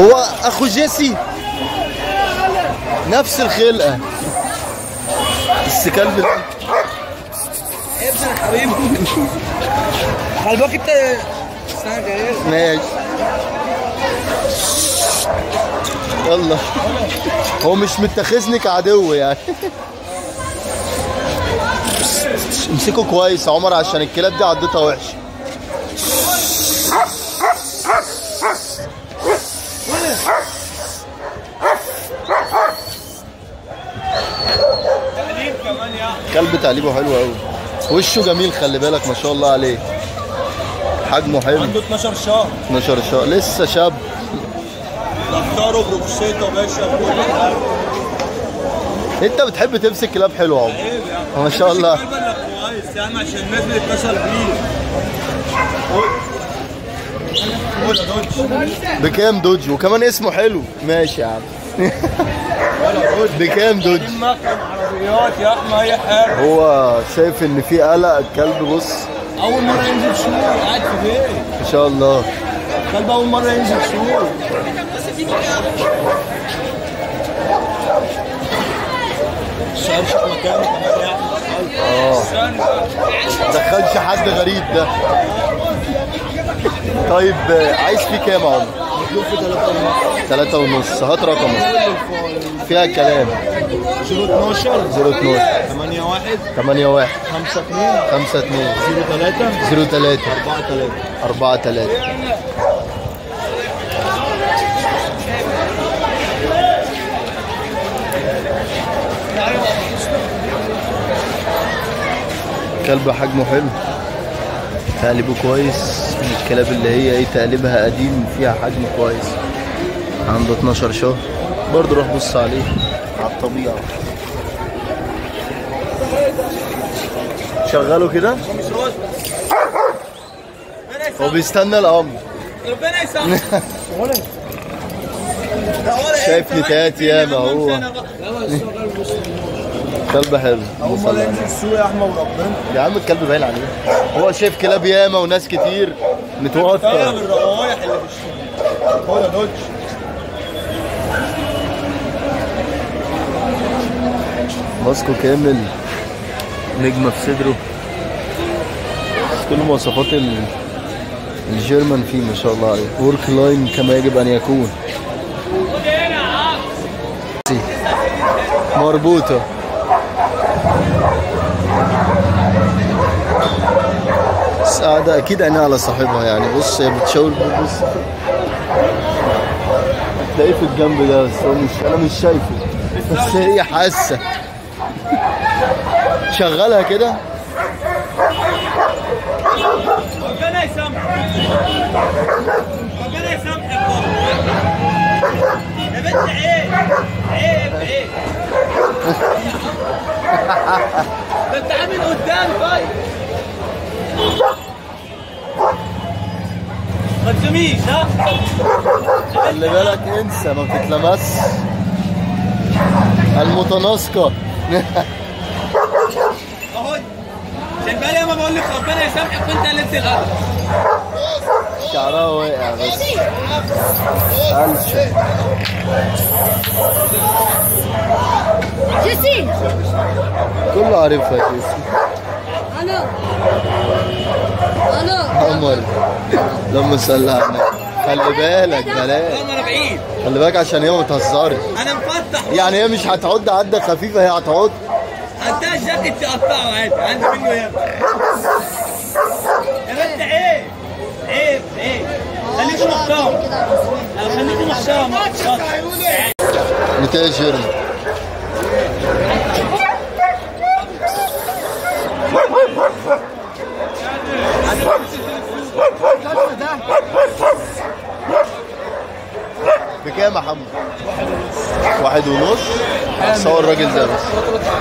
هو اخو جيسي نفس الخلقه بس كلب ده ابن حبيبي خلي بالك انت استنى جاي ماشي يلا هو مش متخذني كعدو يعني امسكه كويس يا عمر عشان الكلاب دي عضتها وحشه كلب تعليبه حلو قوي وشه جميل خلي بالك ما شاء الله عليه حجمه حلو عنده 12 شهر 12 شهر لسه شاب اختاره بروكسيتا باشا كل حاجه انت بتحب تمسك كلاب حلوه يا عمر عيب يعني ما شاء الله الكلب اللي كويس يعني عشان الناس اللي اتصل بيه قول يا دوج بكام دوج وكمان اسمه حلو ماشي يا عم بكام دوج مكن عربيات يا احمد اي حاجه هو شايف ان في قلق الكلب بص اول مره ينزل سوق قاعد في بيت ما شاء الله الكلب اول مره ينزل سوق السؤال شوف مكانه كمان يا احمد اه استنى دخلش حد غريب ده طيب آه، عايز فيه كام يا عمر؟ مطلوب في 3 ونص ثلاثة ونص هات رقمك فيها كلام 012 012 8 1 8 1 5 2 5 2 0 3 0 3 4 3 4 3 كلب حجمه حلو تقليبه كويس من الكلاب اللي هي ايه تقليبها قديم فيها حجم كويس عنده 12 شهر برضه روح بص عليه على الطبيعة شغله كده هو بيستنى الامر ربنا يسامحك شايف نتايات ياما هو كلب حلو اول مره ينزل السوق يا احمد وربنا يا عم الكلب باين عليه هو شايف كلاب ياما وناس كتير طيب متوتر الروايح اللي في السوق خد يا دوج ماسكه كامل نجمة في صدره كل مواصفات ال- الجيرمان فيه ما شاء الله عليه ورك لاين كما يجب ان يكون مربوطة بس قاعدة أكيد عينيها على صاحبها يعني بص هي بتشاور بص تلاقيه في الجنب ده بس هو مش أنا مش شايفه بس هي حاسة شغلها كده ربنا يسامحك ربنا يسامحك يا بنت عيب عيب عيب ده انت عامل قدام طيب ما تسميش ها خلي بالك انسى ما بتتلمس المتناسقة اهو عشان بقى ما بقول لك ربنا يسامحك وانت قلبت الارض شعرها واقع بس قلشة جيسي كله عارفها يا جيسي الو الو قمر لما صلى على النبي خلي بالك بلاش يلا انا بعيد خلي بالك عشان هي ما بتهزرش انا مفتح يعني هي مش هتعد عدة خفيفة هي هتعد عندها جاكيت تقطعه عادي عندي منه ياما يا بنت عيب عيب عيب خليكوا محترم خليكوا محترم نتايج جيرمان بكام يا حمد؟ واحد ونص صور الراجل ده بس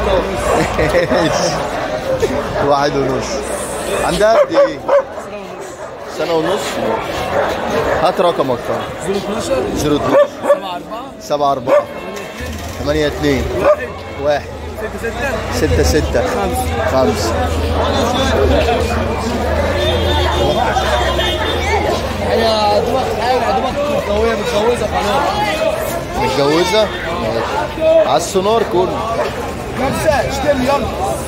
واحد ونص عندها قد ايه؟ سنة ونص هات رقمك طبعا 012 0 12 7 4 7 4 8 2 1 6 6 6 6 5 هي دوبك حاجه دوبك متجوزه متجوزه خلاص متجوزة ماشي على السونار كله نفسها اشتري يلا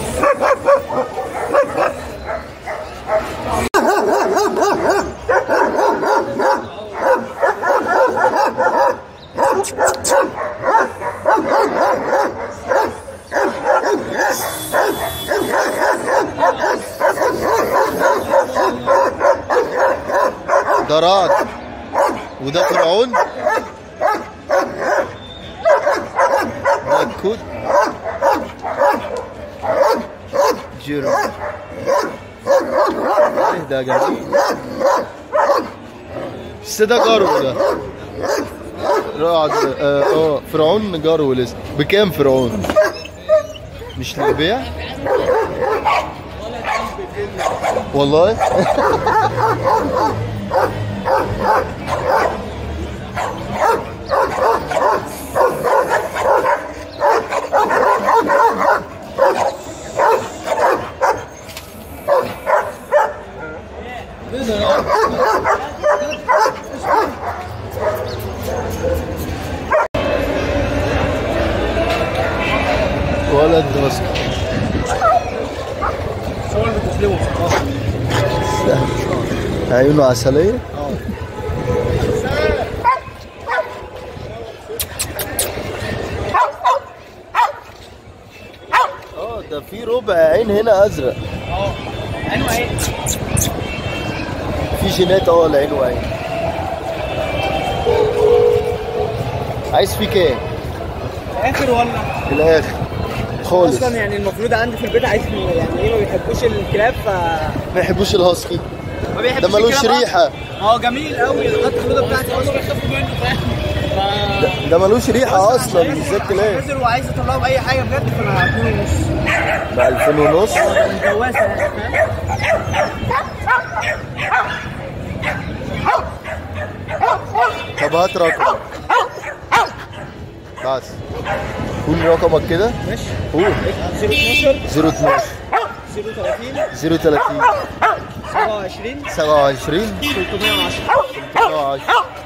ده رعد وده فرعون ده كود جيرو ايه ده جميل بس ده جرو ده رعد اه آه، فرعون جرو لسه بكام فرعون مش للبيع والله ولد مسك عيونه عسلية اه ده في ربع عين هنا ازرق انواع ايه؟ في جينات اه العين وعين عايز فيه كام؟ اخر ولا؟ في الاخر خالص اصلا يعني المفروض عندي في البيت عايز يعني ايه ما بيحبوش الكلاب ف ما يحبوش الهاسكي ما بيحبوش ده ملوش الكلاب ريحة أصلاً. اه جميل قوي الخط الخضر بتاعتي اصلا بيخافوا منه فاهم؟ ف- ده ملوش ريحة اصلا بالذات كلاب نزل وعايز اطلعه باي حاجه بجد فانا هديله نص ب 2000 ونص جواسه يعني فاهم؟ طب هات رقمك بس قول رقمك كده ماشي قول 012 012 030 030 27 27 310 310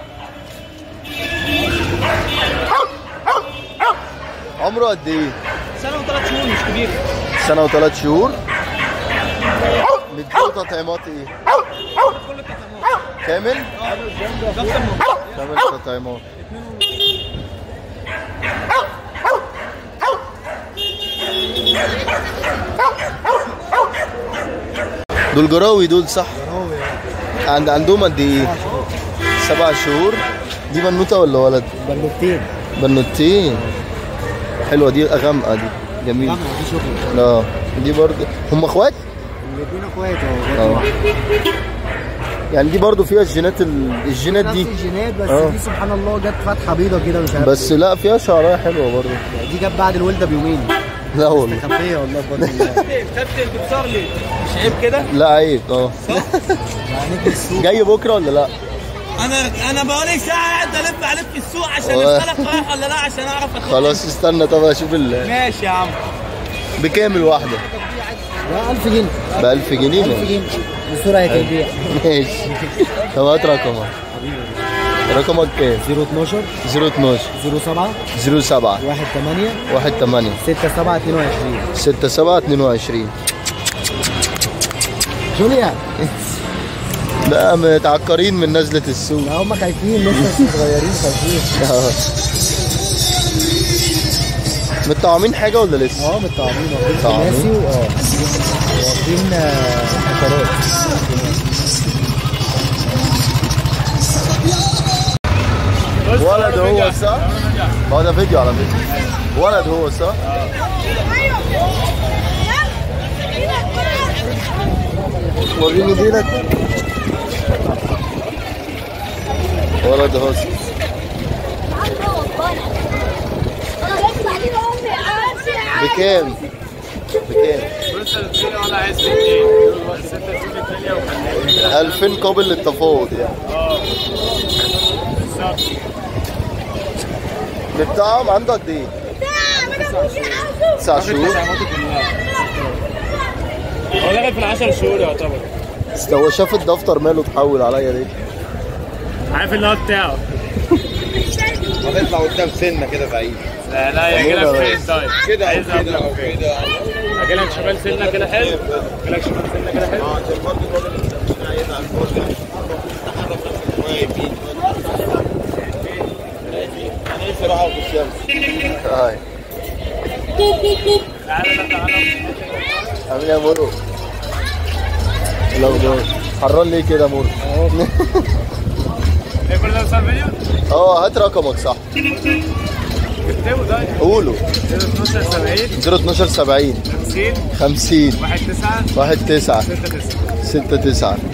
عمره قد ايه؟ سنه وثلاث شهور مش كبير سنة وثلاث شهور مديله تطعيمات ايه؟ كل التطعيمات كامل؟ ضغط الموضوع كامل تطعيمات دول جراوي دول صح؟ عند عندهم قد ايه؟ سبع شهور دي بنوتة ولا ولد؟ بنوتين بنوتين حلوة دي غامقة دي جميل دي شغل اه دي برضه هم اخوات؟ الاثنين اخوات اه يعني دي برضه فيها الجينات ال- الجينات نفس دي الجينات بس اه. دي سبحان الله جت فتحه بيضه كده مش عارف بس لا فيها شعرها حلوة برضه إيه. دي جت بعد الولاده بيومين لا والله خفيه والله بفضل الله خدت البتصار ليه؟ مش عيب كده؟ لا عيب اه يعني نجي السوق جاي بكره ولا لا؟ انا انا بقالي ساعه قاعد الف الف في السوق عشان اه. اسالك رايح ولا لا عشان اعرف اخد خلاص استنى طب اشوف ال... ماشي يا عم بكام الواحده؟ ده 1000 جنيه ب 1000 جنيه 1000 ماشي. جنيه الصوره هتتبيع ماشي طب هات رقمك رقمك كام؟ 012 012 07 07 18 18 67 22 67 22 جوليا لا متعكرين من نزلة السوق لا هم خايفين لسه صغيرين خايفين اه. متطعمين حاجة ولا لسه؟ اه متطعمين واخدين متطعمين. خماسي واه واخدين آه، حشرات ولد هو صح؟ ما هو ده فيديو على فكرة ولد هو صح؟ وريني دينك ولد هو صح. بكام؟ بكام؟ 2000 قابل للتفاوض يعني بتاعهم عنده قد ايه؟ تسع شهور هو داخل في العشر شهور يعتبر بس هو شاف الدفتر ماله اتحول عليا ليه؟ عارف اللي هو بتاعه هتطلع قدام سنه كده بعيد لا لا يجي لك فين طيب كده عايز او كده أبدأ او فين؟ كده اجي لك شمال سنه كده حلو اجي لك شمال سنه كده حلو عشان برضه الراجل اللي مش عايز على الفرصه تحرك نفسك شويه يمين انا لسه راح في الشمس هاي تعالى لا تعالى عامل ايه يا مرو؟ الاخبار حران ليه كده يا مرو؟ ايه كل ده صار فيديو؟ اه هات رقمك صح اكتبه طيب قوله 12 70 012 70 50 50 1 9 1 9 6 9 6 9